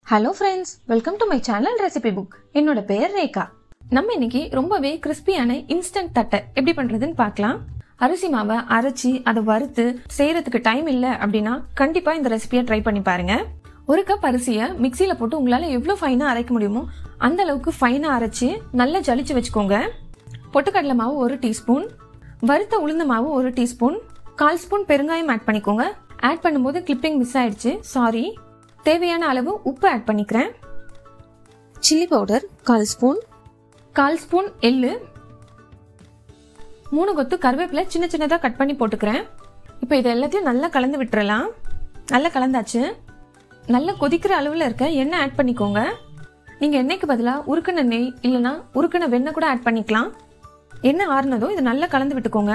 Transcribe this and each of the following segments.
hello friends welcome to my channel recipe book என்னோட பேர் ரேகா நம்ம இன்னைக்கு ரொம்பவே கிறிஸ்பியான இன்ஸ்டன்ட் தட்டை எப்படி பண்றதுன்னு பார்க்கலாம் அரிசி மாவை அரைச்சி அதை வறுத்து செய்யறதுக்கு டைம் இல்லை அப்படின்னா கண்டிப்பா இந்த ரெசிபியை ட்ரை பண்ணி பாருங்க ஒரு கப் அரிசியை மிக்சியில போட்டு உங்களால எவ்வளோ ஃபைனா அரைக்க முடியுமோ அந்த அளவுக்கு ஃபைனா அரைச்சி நல்லா ஜலிச்சு வச்சுக்கோங்க பொட்டுக்கடலை மாவு ஒரு டீஸ்பூன் வறுத்த உளுந்த மாவு ஒரு டீஸ்பூன் கால் ஸ்பூன் பெருங்காயம் ஆட் பண்ணிக்கோங்க ஆட் பண்ணும்போது கிளிப்பிங் மிஸ் ஆயிடுச்சு சாரி தேவையான அளவு உப்பு ஆட் பண்ணிக்கிறேன் சில்லி பவுடர் கால் ஸ்பூன் கால் ஸ்பூன் எள்ளு மூணு கொத்து கருவேப்பிலை சின்ன சின்னதாக கட் பண்ணி போட்டுக்கிறேன் இப்போ இது எல்லாத்தையும் நல்லா கலந்து விட்டுறலாம் நல்லா கலந்தாச்சு நல்லா கொதிக்கிற அளவில் இருக்க எண்ணெய் ஆட் பண்ணிக்கோங்க நீங்கள் எண்ணெய்க்கு பதிலாக உருக்கின நெய் இல்லைன்னா உருக்கின வெண்ணெய் கூட ஆட் பண்ணிக்கலாம் எண்ணெய் ஆறுனதும் இது நல்லா கலந்து விட்டுக்கோங்க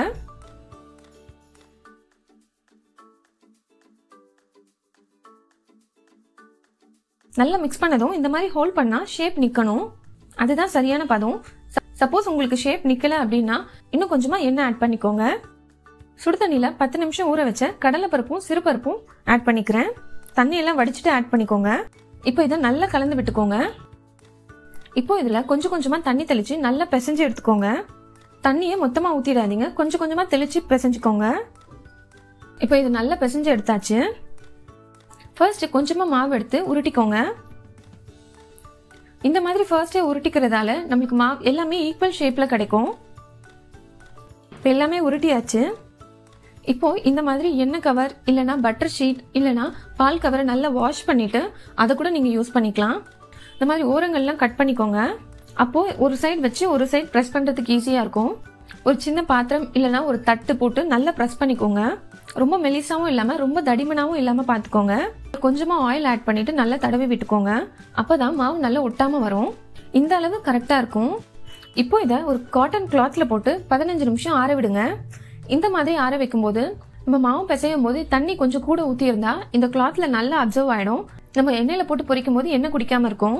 நல்லா மிக்ஸ் பண்ணதும் இந்த மாதிரி ஹோல்ட் பண்ணால் ஷேப் நிற்கணும் அதுதான் சரியான பதம் சப்போஸ் உங்களுக்கு ஷேப் நிற்கல அப்படின்னா இன்னும் கொஞ்சமாக எண்ணெய் ஆட் பண்ணிக்கோங்க சுடு தண்ணியில் பத்து நிமிஷம் ஊற வச்ச கடலைப்பருப்பும் சிறுபருப்பும் ஆட் பண்ணிக்கிறேன் தண்ணியெல்லாம் வடிச்சிட்டு ஆட் பண்ணிக்கோங்க இப்போ இதை நல்லா கலந்து விட்டுக்கோங்க இப்போ இதில் கொஞ்சம் கொஞ்சமாக தண்ணி தெளித்து நல்லா பிசைஞ்சு எடுத்துக்கோங்க தண்ணியை மொத்தமாக ஊற்றிடாதீங்க கொஞ்சம் கொஞ்சமாக தெளித்து பிசைஞ்சுக்கோங்க இப்போ இது நல்லா பிசைஞ்சு எடுத்தாச்சு ஃபர்ஸ்ட் கொஞ்சமாக மாவு எடுத்து உருட்டிக்கோங்க இந்த மாதிரி ஃபர்ஸ்டே உருட்டிக்கிறதால நம்மளுக்கு மாவு எல்லாமே ஈக்குவல் ஷேப்பில் கிடைக்கும் இப்போ எல்லாமே உருட்டியாச்சு இப்போ இந்த மாதிரி எண்ணெய் கவர் இல்லைனா பட்டர் ஷீட் இல்லைனா பால் கவரை நல்லா வாஷ் பண்ணிட்டு அதை கூட நீங்கள் யூஸ் பண்ணிக்கலாம் இந்த மாதிரி ஓரங்கள்லாம் கட் பண்ணிக்கோங்க அப்போது ஒரு சைடு வச்சு ஒரு சைடு ப்ரெஸ் பண்ணுறதுக்கு ஈஸியாக இருக்கும் ஒரு சின்ன பாத்திரம் இல்லைனா ஒரு தட்டு போட்டு நல்லா ப்ரெஸ் பண்ணிக்கோங்க ரொம்ப மெலிசாவும் இல்லாமல் ரொம்ப தடிமனாகவும் இல்லாமல் பார்த்துக்கோங்க கொஞ்சமாக ஆயில் ஆட் பண்ணிட்டு நல்லா தடவி விட்டுக்கோங்க அப்போ தான் மாவு நல்லா ஒட்டாமல் வரும் இந்த அளவு கரெக்டாக இருக்கும் இப்போ இதை ஒரு காட்டன் கிளாத்தில் போட்டு பதினஞ்சு நிமிஷம் ஆற விடுங்க இந்த மாதிரி ஆற வைக்கும்போது நம்ம மாவு பிசையும் போது தண்ணி கொஞ்சம் கூட ஊற்றியிருந்தா இந்த கிளாத்ல நல்லா அப்சர்வ் ஆகிடும் நம்ம எண்ணெயில் போட்டு பொரிக்கும் போது எண்ணெய் குடிக்காமல் இருக்கும்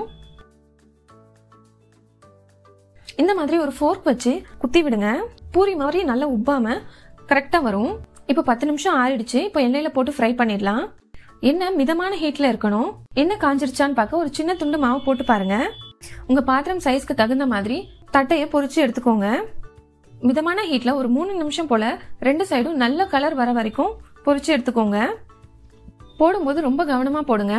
இந்த மாதிரி ஒரு ஃபோர்க் வச்சு குத்தி விடுங்க பூரி மாதிரி நல்லா உப்பாம கரெக்டாக வரும் இப்போ பத்து நிமிஷம் ஆறிடுச்சு இப்போ எண்ணெயில் போட்டு ஃப்ரை பண்ணிடலாம் எண்ணெய் மிதமான ஹீட்டில் இருக்கணும் எண்ணெய் காஞ்சிருச்சான்னு பார்க்க ஒரு சின்ன துண்டு மாவு போட்டு பாருங்க உங்கள் பாத்திரம் சைஸ்க்கு தகுந்த மாதிரி தட்டையை பொரிச்சு எடுத்துக்கோங்க மிதமான ஹீட்டில் ஒரு மூணு நிமிஷம் போல் ரெண்டு சைடும் நல்ல கலர் வர வரைக்கும் பொரிச்சு எடுத்துக்கோங்க போடும்போது ரொம்ப கவனமாக போடுங்க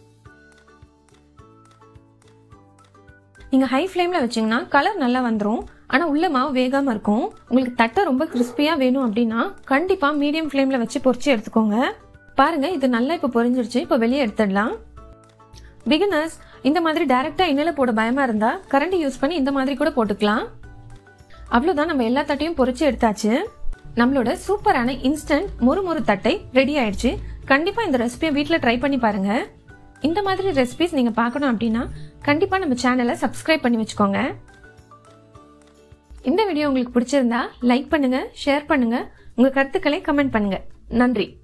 நீங்கள் ஹை ஃப்ளேமில் வச்சிங்கன்னா கலர் நல்லா வந்துடும் ஆனால் உள்ள மாவு வேகாமல் இருக்கும் உங்களுக்கு தட்டை ரொம்ப கிறிஸ்பியாக வேணும் அப்படின்னா கண்டிப்பாக மீடியம் ஃப்ளேமில் வச்சு பொரிச்சு எடுத்துக்கோங்க பாருங்க இது நல்லா இப்போ பொரிஞ்சிருச்சு இப்போ வெளியே எடுத்துடலாம் பிகினர்ஸ் இந்த மாதிரி டைரெக்டாக எண்ணெயில் போட பயமாக இருந்தால் கரண்டி யூஸ் பண்ணி இந்த மாதிரி கூட போட்டுக்கலாம் அவ்வளோதான் நம்ம எல்லா தட்டையும் பொரிச்சு எடுத்தாச்சு நம்மளோட சூப்பரான இன்ஸ்டன்ட் மொறு மொறு தட்டை ரெடி ஆயிடுச்சு கண்டிப்பாக இந்த ரெசிபியை வீட்டில் ட்ரை பண்ணி பாருங்க இந்த மாதிரி ரெசிபிஸ் நீங்கள் பார்க்கணும் அப்படின்னா கண்டிப்பாக நம்ம சேனலை சப்ஸ்கிரைப் பண்ணி வச்சுக்கோங்க இந்த வீடியோ உங்களுக்கு பிடிச்சிருந்தா லைக் பண்ணுங்க ஷேர் பண்ணுங்க உங்க கருத்துக்களை கமெண்ட் பண்ணுங்க நன்றி